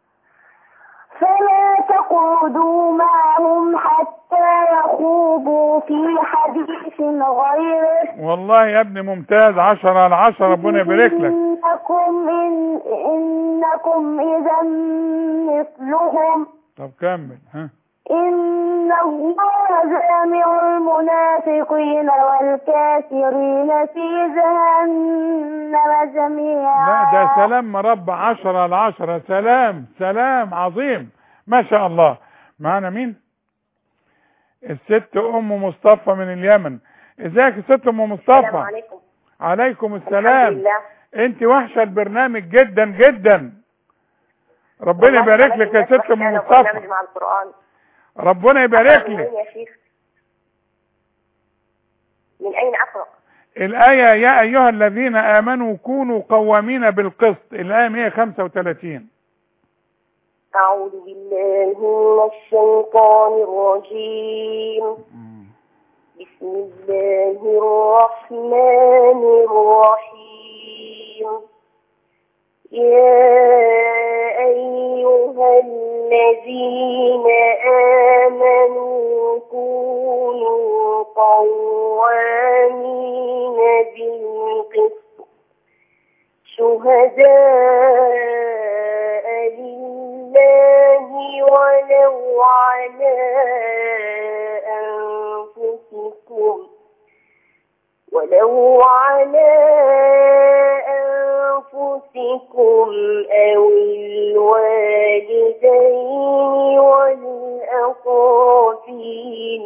فلا تقعدوا معهم حتى يخوضوا في حديث غيره والله يا ابني ممتاز عشرة على عشرة ربنا يبارك لك إنكم إن إنكم إذا مثلهم طب كمل ها إن الله جامع المنافقين والكافرين في جهنم جميعا لا ده سلام مربع عشرة على عشرة سلام سلام عظيم ما شاء الله معانا مين الست ام مصطفى من اليمن ازيك يا ست ام مصطفى السلام عليكم عليكم الحمد السلام لله انت وحشه البرنامج جدا جدا ربنا والله يبارك كمان لك يا الناس ست ام وحشانة مصطفى وبرنامج مع القرآن ربنا يبارك أقرأ من لك أين يا شيخ من أين أقرأ الآية يا أيها الذين آمنوا كونوا قوامين بالقسط الآية 135 أعوذ بالله من الشيطان الرجيم بسم الله الرحمن الرحيم يا أيها الذين آمنوا كونوا قوامين بالقسط شهداء لله ولو على أنفسكم ولو على أنفسكم أو الوالدين والأقربين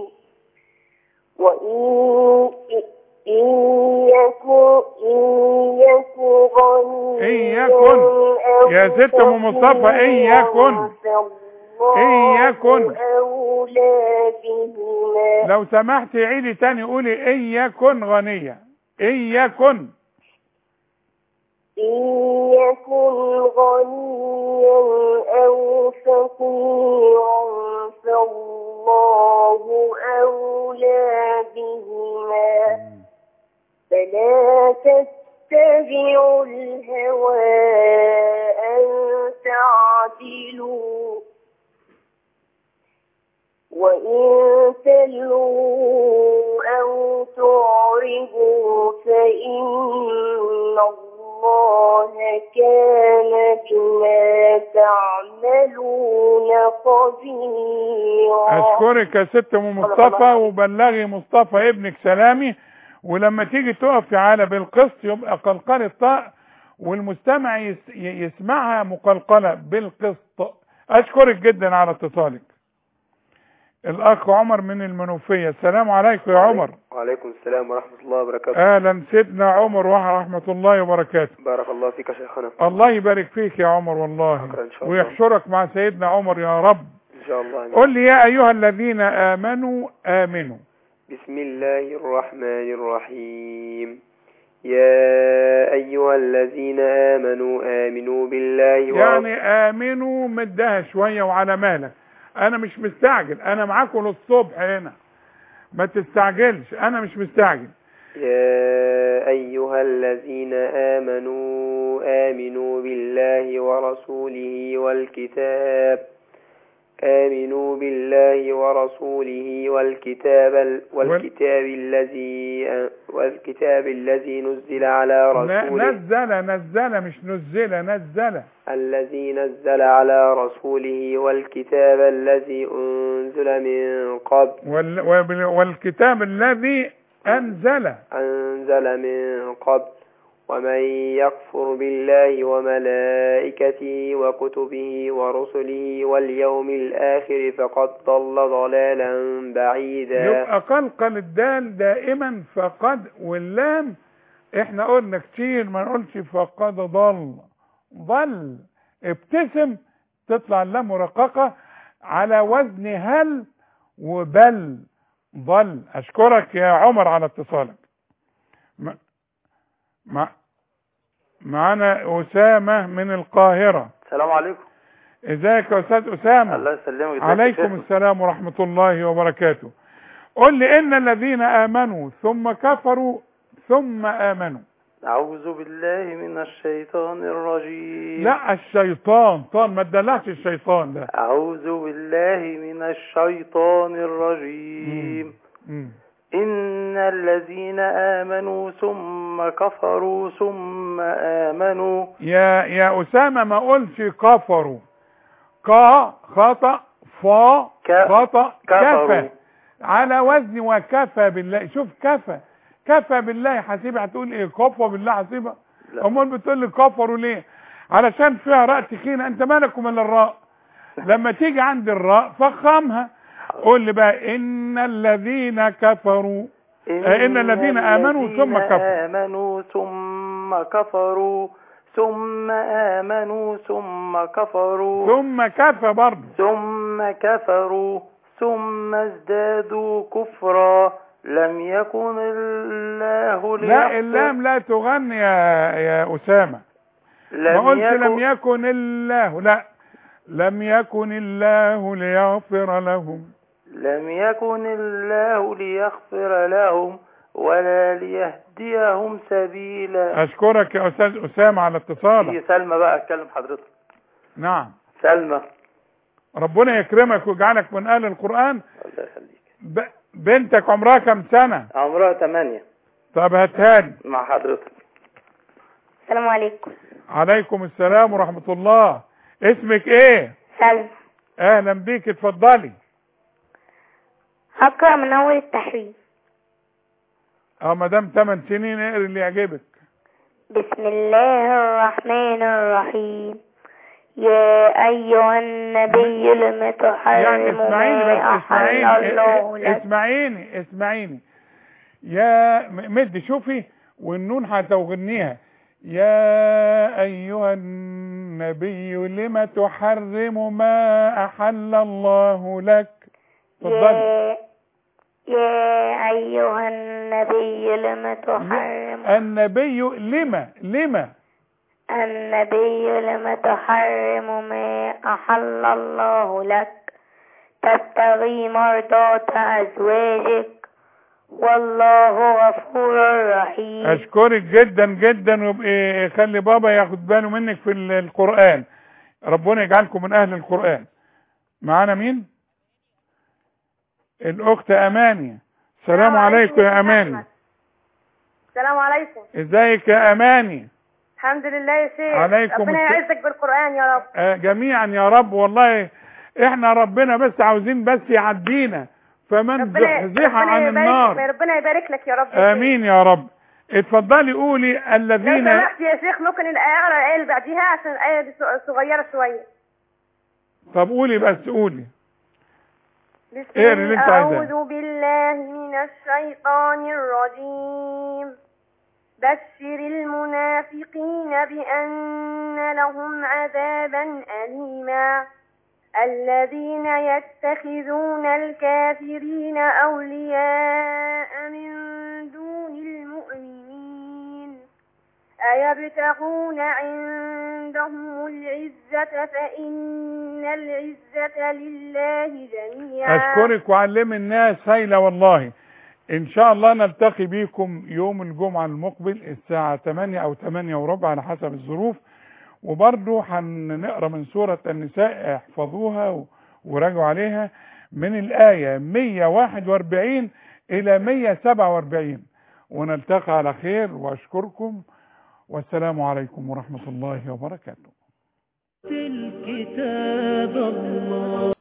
وإن إن يكن إن يكن غنيا إن يكن يا ست أم مصطفى إن يكن إن يكن أولى بهما لو سمحت عيدي تاني قولي إن يكن غنية إن يكن إن يكن غنيا أو فقيرا فالله أولى بهما فلا تتبعوا الهوى أن تعدلوا وإن تلوا أو تعرضوا فإن الله كان بما تعملون خبيرا أشكرك يا ست أم مصطفى وبلغي مصطفى ابنك سلامي ولما تيجي تقفي على بالقسط يبقى قلقلة الطاء والمستمع يس- يسمعها مقلقلة بالقسط أشكرك جدا على اتصالك الأخ عمر من المنوفية السلام عليكم يا عمر وعليكم السلام ورحمة الله وبركاته أهلا سيدنا عمر ورحمة الله وبركاته بارك الله فيك يا شيخنا الله يبارك فيك يا عمر والله شكرا إن شاء الله ويحشرك مع سيدنا عمر يا رب إن شاء الله قل لي يا أيها الذين آمنوا آمنوا بسم الله الرحمن الرحيم يا أيها الذين آمنوا آمنوا بالله ورسوله يعني آمنوا مدها شوية وعلى مالك أنا مش مستعجل أنا معاكم للصبح هنا ما تستعجلش أنا مش مستعجل يا أيها الذين آمنوا آمنوا بالله ورسوله والكتاب آمنوا بالله ورسوله والكتاب ال- والكتاب الذي والكتاب الذي نزل على ن- رسوله نزل نزل مش نزل نزل الذي نزل على رسوله والكتاب الذي أنزل من قبل وال وبال- والكتاب الذي أنزل أنزل من قبل ومن يكفر بالله وملائكته وكتبه ورسله واليوم الآخر فقد ضل ضلالا بعيدا يبقى قلقل الدال دائما فقد واللام احنا قلنا كتير ما نقولش فقد ضل ضل ابتسم تطلع اللام مرققة على وزن هل وبل ضل اشكرك يا عمر على اتصالك م- مع معانا اسامه من القاهره السلام عليكم ازيك يا استاذ اسامه الله يسلمك ازيك يا عليكم شيخنا؟ السلام ورحمه الله وبركاته قل لي ان الذين امنوا ثم كفروا ثم امنوا أعوذ بالله من الشيطان الرجيم لا الشيطان طان ما تدلعش الشيطان ده أعوذ بالله من الشيطان الرجيم مم. إن الذين آمنوا ثم كفروا ثم آمنوا يا يا اسامه ما قلش كفروا قا خطا فا ك- خطا كفروا. كفى على وزن وكفى بالله شوف كفى كفى بالله حسيبه هتقول ايه كفى بالله حسيبه لا. امال بتقول لي كفروا ليه علشان فيها راء تخينه انت مالك ومال الراء لما تيجي عند الراء فخمها قول لي بقى ان الذين كفروا آه، إن الذين آمنوا ثم كفروا. آمنوا ثم كفروا ثم آمنوا ثم كفروا ثم كفى برضه ثم كفروا ثم ازدادوا كفرا لم يكن الله لا ليغفر اللام لا تغني يا يا اسامه ما قلت لم يكن الله لا لم يكن الله ليغفر لهم لم يكن الله ليغفر لهم ولا ليهديهم سبيلا اشكرك يا استاذ اسامه على في اتصالك سلمى بقى اتكلم حضرتك نعم سلمى ربنا يكرمك ويجعلك من اهل القران الله يخليك ب... بنتك عمرها كم سنه عمرها ثمانية طب هاتهالي مع حضرتك السلام عليكم عليكم السلام ورحمه الله اسمك ايه سلمى اهلا بيك اتفضلي هقرأ من أول التحريم اه ما دام 8 سنين اقري اللي يعجبك بسم الله الرحمن الرحيم يا أيها النبي لم تحرم يعني اسمعيني بس ما أحل الله اسمعيني لك اسمعيني اسمعيني يا م- مد شوفي والنون هتوغنيها يا ايها النبي لم تحرم ما احل الله لك اتفضلي يا يا أيها النبي لم تحرم النبي لما لما النبي لم تحرم ما أحل الله لك تبتغي مرضات أزواجك والله غفور رحيم اشكرك جدا جدا وابقي خلي بابا ياخد باله منك في ال- القرآن ربنا يجعلكم من اهل القرآن معانا مين الاخت اماني السلام عليكم يا اماني السلام عليكم ازيك يا اماني الحمد لله يا شيخ عليكم ربنا الس- يعزك بالقرآن يا رب آه جميعا يا رب والله احنا ربنا بس عاوزين بس يعدينا فمن ربنا زحزح ربنا عن يبارك- النار ربنا يبارك لك يا رب يا امين يا رب اتفضلي قولي شيخ. الذين لو سمحت يا شيخ ممكن اقرا الايه اللي بعديها عشان الايه دي ص- صغيره شويه طب قولي بس قولي بسم ايه اللي انت عايزاه؟ أعوذ بالله من الشيطان الرجيم بشر المنافقين بأن لهم عذابا أليما الذين يتخذون الكافرين أولياء من دون المؤمنين أيبتغون عندهم العزة فإن العزة لله جميعا اشكرك وعلم الناس هايله والله ان شاء الله نلتقي بيكم يوم الجمعه المقبل الساعه 8 او 8 وربع على حسب الظروف وبرضه هنقرا من سوره النساء احفظوها و- وراجعوا عليها من الايه 141 الى 147 ونلتقي على خير واشكركم والسلام عليكم ورحمه الله وبركاته الكتاب الله